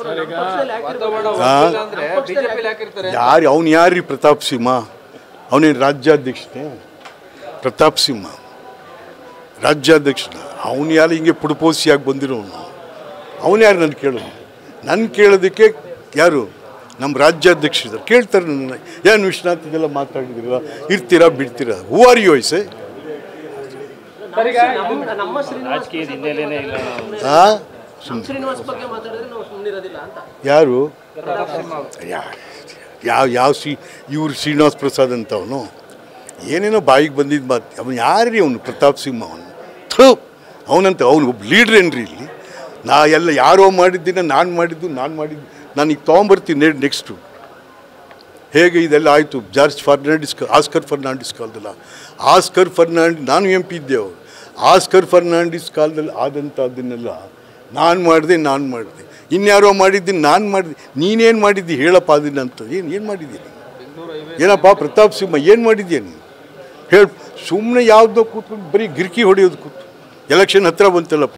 ಹಾ? ಅಂದ್ರೆ ಬಿಜೆಪಿ ಹಾಕಿರ್ತಾರೆ ಯಾರು ಅವ್ನು ಯಾರ್ರಿ ಪ್ರತಾಪ್ ಸಿಂಹ ಅವನೇನು ರಾಜ್ಯಾಧ್ಯಕ್ಷನೇ ಪ್ರತಾಪ್ ಸಿಂಹ ರಾಜ್ಯಾಧ್ಯಕ್ಷನ ಅವನು ಯಾರು ಹಿಂಗೆ ಪುಡುಪೋಸಿಯಾಗಿ ಬಂದಿರೋನು ಅವನು ಯಾರು ನನ್ನ ಕೇಳೋನು ನನ್ನ ಕೇಳೋದಕ್ಕೆ ಯಾರು ನಮ್ಮ ರಾಜ್ಯಾಧ್ಯಕ್ಷರಿದ್ದಾರೆ ಕೇಳ್ತಾರೆ ನನ್ನ ಏನು ವಿಶ್ವನಾಥ್ ಇದೆಲ್ಲ ಮಾತಾಡಿದಿರಲ್ಲ ಇರ್ತೀರಾ ಬಿಡ್ತೀರಾ ಹೂ ಆರ್ ಯು ಐಸೆ ನಮ್ಮ ಶ್ರೀನಿವಾಸ್ ರಾಜಕೀಯದ ಹಿನ್ನೆಲೆನೇ ಇಲ್ಲ ಆ ಶ್ರೀನಿವಾಸ್ ಬಗ್ಗೆ ಮಾತಾಡಿದ್ರೆ ನಾವು ಸುಮ್ಮನಿರೋದಿಲ್ಲ ಅಂತ ಯಾರು ಯಾ- ಯಾವ ಯಾವ ಶ್ರೀ ಇವ್ರು ಶ್ರೀನಿವಾಸ್ ಪ್ರಸಾದ್ ಅಂತ ಅವನು ಏನೇನೋ ಬಾಯಿಗೆ ಬಂದಿದ್ದು ಮಾತು ಅವನು ಯಾರ್ರಿ ಅವನು ಪ್ರತಾಪ್ ಸಿಂಹ ಅವನು ಥೂ ಅವನಂತ ಅವನು ಒಬ್ಬ ಲೀಡ್ರ್ ಏನ್ರಿ ಇಲ್ಲಿ ನಾ ಎಲ್ಲ ಯಾರೋ ಮಾಡಿದ್ದಿನ ನಾನು ಮಾಡಿದ್ದು ನಾನು ಮಾಡಿದ್ದು ನಾನು ಈಗ ತೊಗೊಂಬರ್ತೀನಿ ನೆಕ್ಸ್ಟು ಹೇಗೆ ಇದೆಲ್ಲ ಆಯಿತು ಜಾರ್ಜ್ ಫರ್ನಾಂಡಿಸ್ ಆಸ್ಕರ್ ಫರ್ನಾಂಡಿಸ್ ಕಾಲದಲ್ಲ ಆಸ್ಕರ್ ಫರ್ನಾಂಡಿಸ್ ನಾನು ಎಂ ಪಿ ಇದ್ದೆ ಅವರು ಆಸ್ಕರ್ ಫರ್ನಾಂಡಿಸ್ ಕಾಲದಲ್ಲಿ ಆದಂಥದ್ದನ್ನೆಲ್ಲ ನಾನು ಮಾಡಿದೆ ನಾನು ಮಾಡಿದೆ ಇನ್ಯಾರೋ ಮಾಡಿದ್ದೀನಿ ನಾನು ಮಾಡಿದೆ ನೀನೇನು ಮಾಡಿದ್ದಿ ಹೇಳಪ್ಪ ಅದನ್ನ ಅಂತ ಏನು ಏನು ಮಾಡಿದ್ದೀನಿ ಏನಪ್ಪ ಪ್ರತಾಪ್ ಸಿಂಹ ಏನು ಮಾಡಿದ್ಯಾ ನೀನು ಹೇಳಿ ಸುಮ್ಮನೆ ಯಾವುದೋ ಕೂತ್ಕೊಂಡು ಬರೀ ಗಿರ್ಕಿ ಹೊಡೆಯೋದು ಕೂತು ಎಲೆಕ್ಷನ್ ಹತ್ರ ಬಂತಲ್ಲ